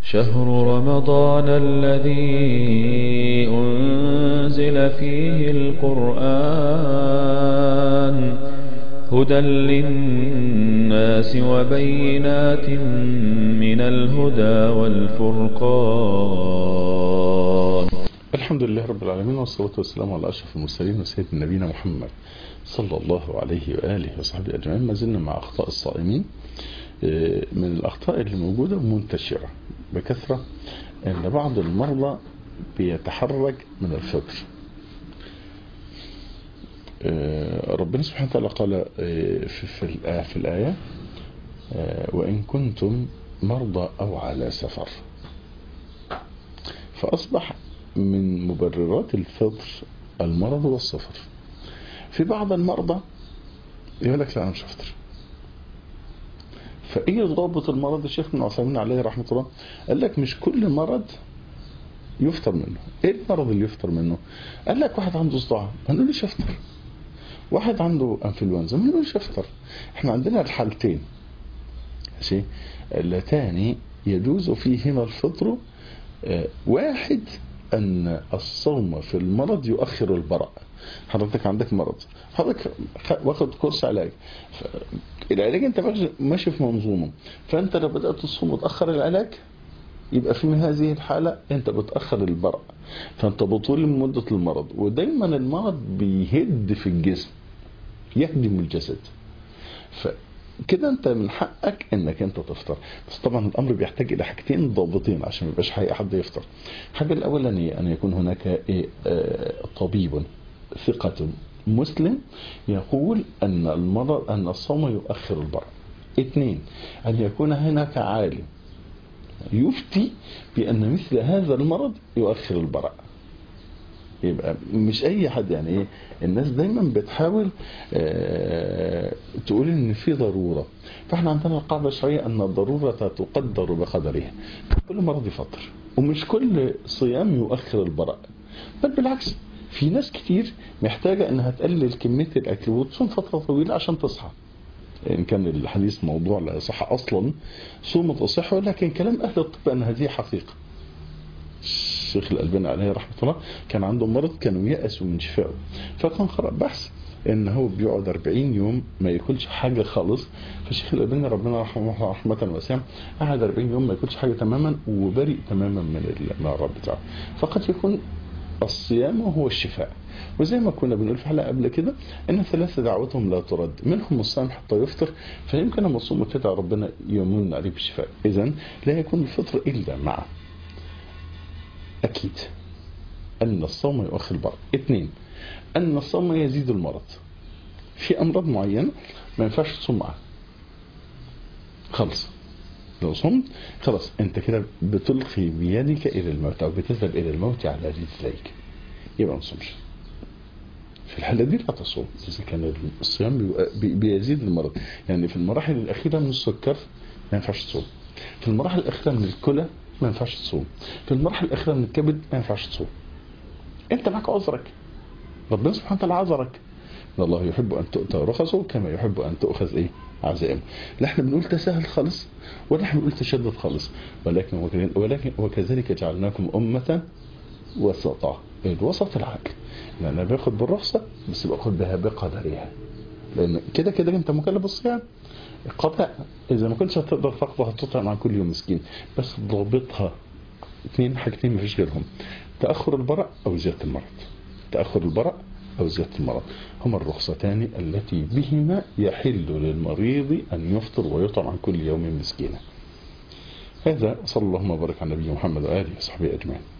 شهر رمضان الذي أنزل فيه القرآن هدى للناس وبينات من الهدى والفرقان الحمد لله رب العالمين والصلاة والسلام على أشرف المرسلين وسيدنا نبينا محمد صلى الله عليه وآله وصحبه أجمعين ما زلنا مع أخطاء الصائمين من الأخطاء اللي موجودة منتشرة بكثرة أن بعض المرضى بيتحرج من الفطر ربنا سبحانه وتعالى قال في الآية وإن كنتم مرضى أو على سفر فأصبح من مبررات الفطر المرض والسفر في بعض المرضى يقول لك لا أنا مش هفطر فايه ضابط المرض الشيخ ابن عثيمين عليه رحمه الله قال لك مش كل مرض يفطر منه ايه المرض اللي يفطر منه قال لك واحد عنده صداع ما نقولش افطر واحد عنده انفلونزا ما نقولش افطر احنا عندنا الحالتين ماشي اللتان يجوز فيهما الفطر اه واحد ان الصوم في المرض يؤخر البراء حضرتك عندك مرض حضرتك واخد كورس علاج العلاج انت ماشي في منظومه فانت لو بدات تصوم وتاخر العلاج يبقى في هذه الحالة انت بتأخر البرء فانت بطول من مدة المرض ودايما المرض بيهد في الجسم يهدم الجسد فكده انت من حقك انك انت تفطر بس طبعا الامر بيحتاج الى حاجتين ضابطين عشان ما يبقاش حقيقي حد يفطر الحاجة الاولانية ان يكون هناك ايه آه طبيب ثقة مسلم يقول أن المرض أن الصوم يؤخر البرء اثنين أن يكون هناك عالم يفتي بأن مثل هذا المرض يؤخر البراء يبقى مش أي حد يعني إيه الناس دايما بتحاول اه تقول إن في ضرورة فإحنا عندنا القاعدة الشرعية أن الضرورة تقدر بقدرها كل مرض يفطر ومش كل صيام يؤخر البراء بل بالعكس في ناس كتير محتاجة انها تقلل كمية الاكل وتصوم فترة طويلة عشان تصحى ان كان الحديث موضوع لا يصح اصلا صوم تصح ولكن كلام اهل الطب ان هذه حقيقة الشيخ الالباني عليه رحمة الله كان عنده مرض كانوا يأسوا من شفائه فكان قرأ بحث ان هو بيقعد 40 يوم ما ياكلش حاجة خالص فالشيخ الالباني ربنا رحمه رحمة واسعة قعد 40 يوم ما ياكلش حاجة تماما وبرئ تماما من المرض بتاعه فقد يكون الصيام هو الشفاء وزي ما كنا بنقول في حلقه قبل كده ان ثلاثه دعوتهم لا ترد منهم الصائم حتى يفطر فيمكن لما تصوم كده ربنا يمن عليه بالشفاء اذا لا يكون الفطر الا مع اكيد ان الصوم يؤخر البرد اثنين ان الصوم يزيد المرض في امراض معينه ما ينفعش تصوم معها خلص لو صمت خلاص انت كده بتلقي بيدك الى الموت او بتذهب الى الموت على رجليك يبقى ما تصومش في الحاله دي لا تصوم اذا كان الصيام بيزيد المرض يعني في المراحل الاخيره من السكر ما ينفعش تصوم في المراحل الاخيره من الكلى ما ينفعش تصوم في المراحل الاخيره من الكبد ما ينفعش تصوم انت معك عذرك ربنا سبحانه وتعالى عذرك الله يحب ان تؤتى رخصه كما يحب ان تؤخذ ايه عزائم لا احنا بنقول تساهل خالص ولا احنا بنقول تشدد خالص ولكن ولكن وكذلك جعلناكم أمة وسطا الوسط العقل لأن انا باخد بالرخصة بس باخد بها بقدرها لأن كده كده أنت مكلف بالصيام القضاء إذا ما كنتش هتقدر تقضى هتطعم عن كل يوم مسكين بس ضابطها اثنين حاجتين مفيش غيرهم تأخر البراء أو زيادة المرض تأخر البراء أو زيادة المرض هما الرخصتان التي بهما يحل للمريض أن يفطر ويطعم عن كل يوم مسكينا هذا صلى الله وبارك على نبينا محمد وآله وصحبه أجمعين